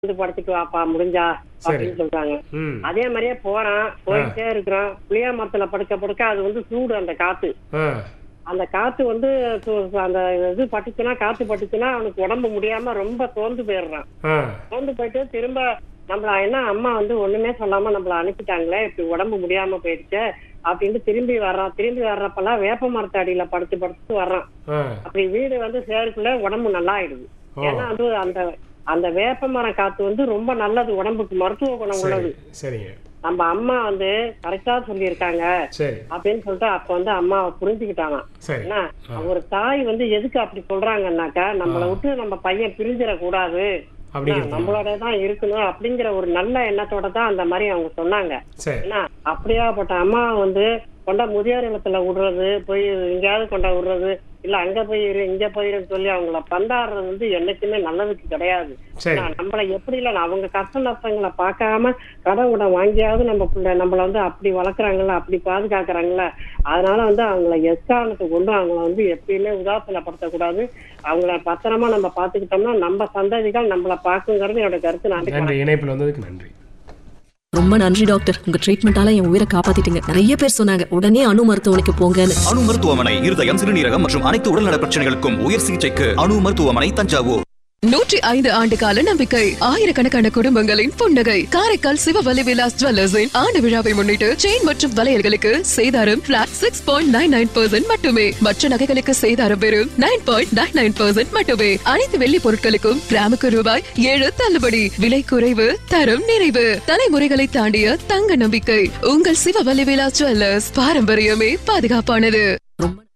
வந்து படுத்துட்டு வாப்பா முடிஞ்சா அப்படின்னு சொல்றாங்க ம் அதே மாதிரியே போறான் போயிட்டே இருக்கிறான் புளிய மரத்துல படுக்க படுக்க அது வந்து சூடு அந்த காத்து ஆ அந்த காத்து வந்து சு- அந்த இது பட்டுச்சுன்னா காத்து பட்டுச்சுன்னா அவனுக்கு உடம்பு முடியாம ரொம்ப சோர்ந்து போயிடுறான் ஆ சோர்ந்து போயிட்டு திரும்ப நம்மள என்ன அம்மா வந்து ஒண்ணுமே சொல்லாம நம்மள அனுப்பிட்டாங்களே இப்படி உடம்பு முடியாம போயிடுச்சு அப்படின்னு திரும்பி வர்றான் திரும்பி வர்றப்பெல்லாம் வேப்ப மரத்து அடியில படுத்து படுத்து வர்றான் ஆ அப்படி வீடு வந்து சேருக்குள்ள உடம்பு நல்லா ஆயிடுது ஓ. ஏன்னா அது அந்த அந்த வேப்ப மரம் காத்து வந்து ரொம்ப நல்லது உடம்புக்கு மருத்துவ குணம் உள்ளது சரி சரிங்க நம்ம அம்மா வந்து கரெக்டா சொல்லியிருக்காங்க சரி அப்படின்னு சொல்லிட்டு அப்ப வந்து அம்மாவை புரிஞ்சுக்கிட்டாங்க சரி என்ன ஒரு தாய் வந்து எதுக்கு அப்படி சொல்றாங்கன்னாக்கா நம்மள விட்டு நம்ம பையன் பிரிஞ்சிட கூடாது அப்படிங்கிறது நம்மளோட தான் இருக்கணும் அப்படிங்கிற ஒரு நல்ல எண்ணத்தோட தான் அந்த மாதிரி அவங்க சொன்னாங்க சரி என்ன அப்படியாப்பட்ட அம்மா வந்து கொண்டா முதியோர் இல்லத்துல விடுறது போய் எங்கேயாவது கொண்டா விடுறது இல்ல அங்க போயிரு இங்க போயிருன்னு சொல்லி அவங்கள பந்தாடுறது வந்து என்னைக்குமே நல்லதுக்கு கிடையாது சரி நான் நம்மள எப்படி இல்ல அவங்க கஷ்ட நஷ்டங்களை பார்க்காம கடன் உடன் வாங்கியாவது நம்ம பிள்ளை நம்மள வந்து அப்படி வளர்க்குறாங்கல்ல அப்படி பாதுகாக்கிறாங்கல்ல அதனால வந்து அவங்கள எஸ்காரணத்தை கொண்டு அவங்கள வந்து எப்பயுமே உதாசனப்படுத்தக்கூடாது அவங்கள பத்திரமா நம்ம பாத்துக்கிட்டோம்னா நம்ம சந்ததிகள் நம்மள பாக்குங்கிறது என்னோட கருத்து நான் நன்றி இணைப்பில் வந்ததுக்கு நன்றி ரொம்ப நன்றி டாக்டர் உங்க ட்ரீட்மெண்டால என் உயிரை காப்பாத்திட்டீங்க நிறைய பேர் சொன்னாங்க உடனே அணு மருத்துவமனைக்கு போங்கன்னு அணு மருத்துவமனை இருதயம் சிறுநீரகம் மற்றும் அனைத்து உடல்நல பிரச்சனைகளுக்கும் உயர் சிகிச்சைக்கு அணு மருத்துவமனை தஞ்சாவூர் நூற்றி ஐந்து ஆண்டு கால நம்பிக்கை ஆயிரக்கணக்கான குடும்பங்களின் புன்னகை காரைக்கால் சிவவலி விலாஸ் ஜுவல்லர்ஸின் ஆண்டு விழாவை முன்னிட்டு செயின் மற்றும் வளையல்களுக்கு சேதாரம் flat six point nine nine percent மட்டுமே மற்ற நகைகளுக்கு சேதாரம் வெறும் nine point nine nine percent மட்டுமே அனைத்து வெள்ளி பொருட்களுக்கும் கிராமுக்கு ரூபாய் ஏழு தள்ளுபடி விலை குறைவு தரம் நிறைவு தலைமுறைகளை தாண்டிய தங்க நம்பிக்கை உங்கள் சிவவலி விலாஸ் ஜுவல்லர்ஸ் பாரம்பரியமே பாதுகாப்பானது ரொம்ப